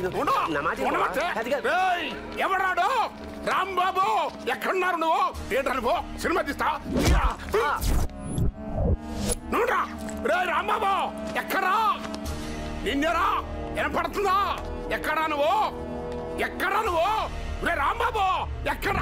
విను ఉండు. నా మాట విను. ఉండమంటే? అది కాదు. ఏయ్, ఎవడాడు రాంబాబు ఎక్కడున్నారు నువ్వు ఏంటని పో సినిమా తీస్తా తీరా. నువ్వురా రే రాంబాబు ఎక్కడా నిన్నెరా వినపడుతుందా ఎక్కడా నువ్వు ఎక్కడా నువ్వు రే రాంబాబు ఎక్కడ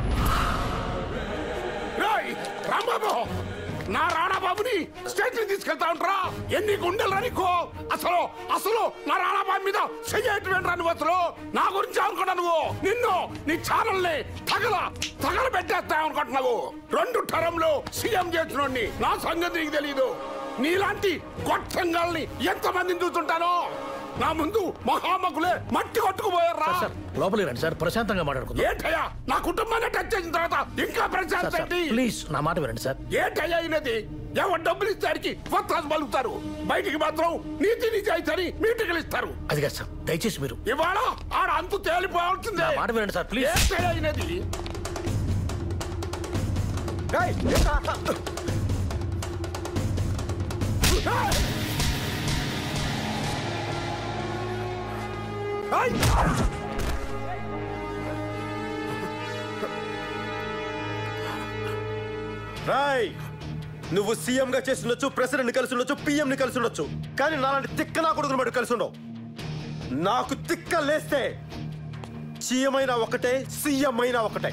రేయ్, రాంబాబు నా రాణాబాబుని స్టేషన్ తీసుకెళ్తా ఉంటారా ఎన్ని గుండెలు నీకు అసలు అసలు నా రాణాబాబు మీద చెయ్యేటువంటి నువ్వు అసలు నా గురించి అనుకున్నా నువ్వు నిన్ను నీ ఛానల్ ని తగల తగల పెట్టేస్తా అనుకుంటున్నావు రెండు టరంలో సీఎం చేసినోడిని నా సంగతి నీకు తెలియదు నీలాంటి గొట్టంగాల్ని ఎంతమందిని చూస్తుంటానో నా ముందు మహామకులే మట్టి కొట్టుకుపోయారా సార్ లోపలికి రండి సార్ ప్రశాంతంగా మాట్లాడుకుందాం ఏంటయ్యా నా కుటుంబాన్ని టచ్ చేసిన తర్వాత ఇంకా సార్ ప్రశాంత్ సార్ ఏంటి ప్లీజ్ నా మాట వినండి సార్ ఏంటయ్యా అయినది ఎవరు డబ్బులు ఇస్తానికి కొత్త పలుకుతారు బయటికి మాత్రం నీతి నిజాయితీ అని మీటింగ్లు ఇస్తారు అది కాదు సార్ దయచేసి మీరు ఇవాళ ఆడ అంతు తేలిపోవాల్సిందే నా మాట వినండి సార్ ప్లీజ్ ఏంటయ్యా అయినది రాయ్ నువ్వు సీఎం గా చేసి ఉండొచ్చు ప్రెసిడెంట్ ని కలిసి ఉండొచ్చు పిఎం ని కలిసి ఉండొచ్చు కానీ నాలాంటి తిక్క నా కొడుకుని మటు కలిసి ఉండవు నాకు తిక్క లేస్తే సీఎం అయినా ఒకటే సీఎం అయినా ఒకటే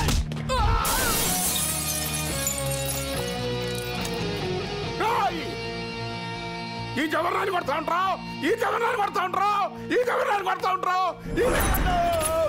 ఏయ్! ఈ జవనాన్ని కొడతా ఉంటావు ఈ జవనాన్ని కొడతా ఉంటావు ఈ జవనాన్ని కొడతా ఉంటావు ఈ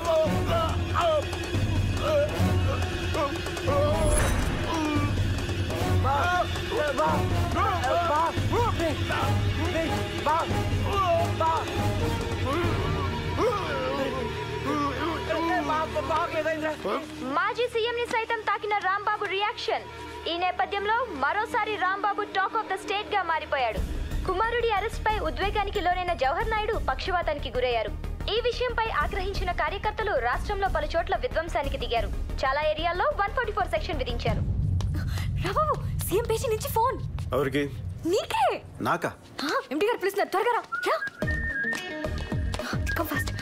మాజీ సీఎం ని సైతం తాకిన రాంబాబు రియాక్షన్ ఈ నేపథ్యంలో మరోసారి Rambabu talk of the state గా మారిపోయాడు కుమారుడి అరెస్ట్ పై ఉద్వేగానికి లోనైన జవహర్ నాయుడు పక్షవాతానికి గురయ్యారు ఈ విషయంపై ఆగ్రహించిన కార్యకర్తలు రాష్ట్రంలో పలు చోట్ల విధ్వంసానికి దిగారు చాలా ఏరియాల్లో వన్ ఫార్టీ ఫోర్ సెక్షన్ విధించారు రాబాబు సీఎం పేజీ నుంచి ఫోన్ ఎవరికి నీకే నాకా ఎండి గారు పిలుస్తున్నారు త్వరగా రా రా కమ్ ఫాస్ట్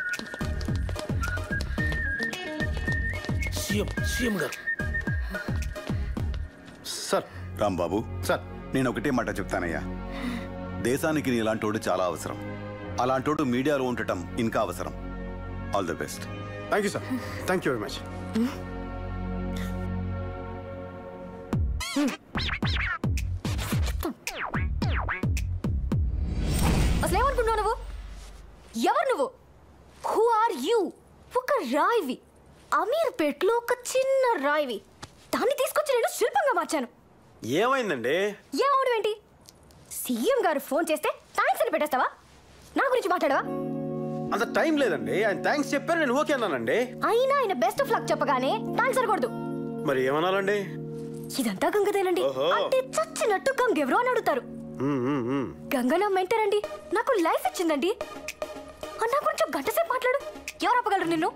సీఎం సీఎం గారు సార్ రాంబాబు సార్ నేను ఒకటే మాట చెప్తానయ్యా దేశానికి నీలాంటోడు చాలా అవసరం అలాంటోడు మీడియాలో ఉండటం ఇంకా అవసరం all the best thank you sir thank you very much అసలు ఏమనుకుంటున్నావు నువ్వు ఎవరు నువ్వు హూ ఆర్ యూ ఒక రాయివి అమీర్పేట్లో ఒక చిన్న రాయివి దాన్ని తీసుకొచ్చి నేను శిల్పంగా మార్చాను ఏమైందండి ఏమవడం ఏంటి సీఎం గారు ఫోన్ చేస్తే థ్యాంక్స్ అని పెట్టేస్తావా నా గురించి మాట్లాడవా అంత టైం లేదండి ఆయన థ్యాంక్స్ చెప్పారు నేను ఓకే అన్నానండి అయినా ఆయన బెస్ట్ ఆఫ్ లక్ చెప్పగానే థ్యాంక్స్ అనకూడదు మరి ఏమనాలండి ఇదంతా గంగదేనండి ఓహో. అంటే చచ్చినట్టు గంగెవరో అని అడుగుతారు మ్మ్, మ్మ్, మ్మ్. గంగ నా మెంటర్ అండి నాకు లైఫ్ ఇచ్చిందండి అన్న కొంచెం గంట సేపు మాట్లాడు ఎవరు ఆపగలరు నిన్ను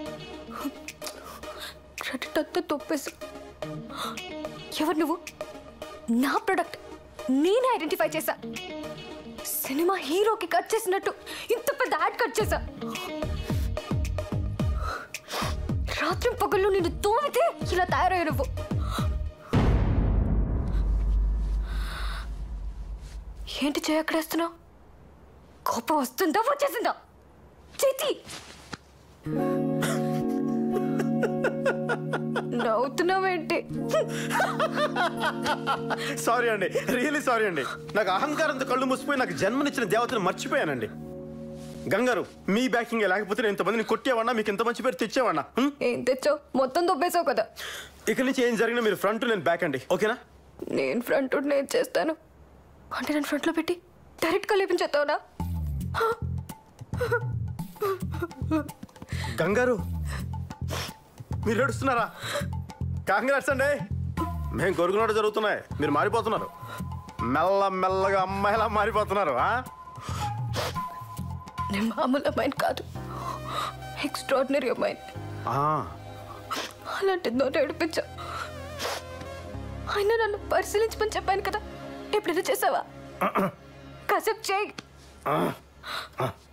క్రెడిట్ అంతా తొప్పేసి ఎవరు నువ్వు నా ప్రొడక్ట్ నేనే ఐడెంటిఫై చేశా సినిమా హీరోకి కట్ చేసినట్టు ఇంత పెద్ద యాడ్ కట్ చేశా రాత్రి పగళ్ళు నిన్ను తోమితే ఇలా తయారయ్యా నువ్వు ఏంటి చేయక్కడేస్తున్నావు కోపం వస్తుందా వచ్చేసిందా చేతి నవ్వుతున్నావేంటి సారీ అండి రియలీ సారీ అండి నాకు అహంకారంతో కళ్ళు మూసిపోయి నాకు జన్మనిచ్చిన దేవతను మర్చిపోయానండి గంగారు మీ బ్యాకింగ్ లేకపోతే నేను ఇంతమందిని కొట్టేవాడినా మీకు ఇంత మంచి పేరు తెచ్చేవాడినా హ్మ్? ఏం తెచ్చావు మొత్తం దొబ్బేసావు కదా ఇక్కడి నుంచి ఏం జరిగినా మీరు ఫ్రంట్ నేను బ్యాక్ అండి ఓకేనా నేను ఫ్రంట్ నేను చేస్తాను అంటే నేను ఫ్రంట్లో పెట్టి డైరెక్ట్గా లేపించేస్తావునా గంగారు మీరు ఏడుస్తున్నారా కాంగ్రెస్ అండి మేము కొరుకున్నట్టు జరుగుతున్నాయి మీరు మారిపోతున్నారు మెల్ల మెల్లగా అమ్మాయిలా మారిపోతున్నారు ఆ? నేను మామూలు అమ్మాయిని కాదు ఎక్స్ట్రాడినరీ అమ్మాయిని ఆ, అలాంటిది నోట ఏడిపించా ఆయన నన్ను పరిశీలించమని చెప్పాను కదా ఎప్పుడైనా చేసావా కాసేపు చేయి ఆ, ఆ.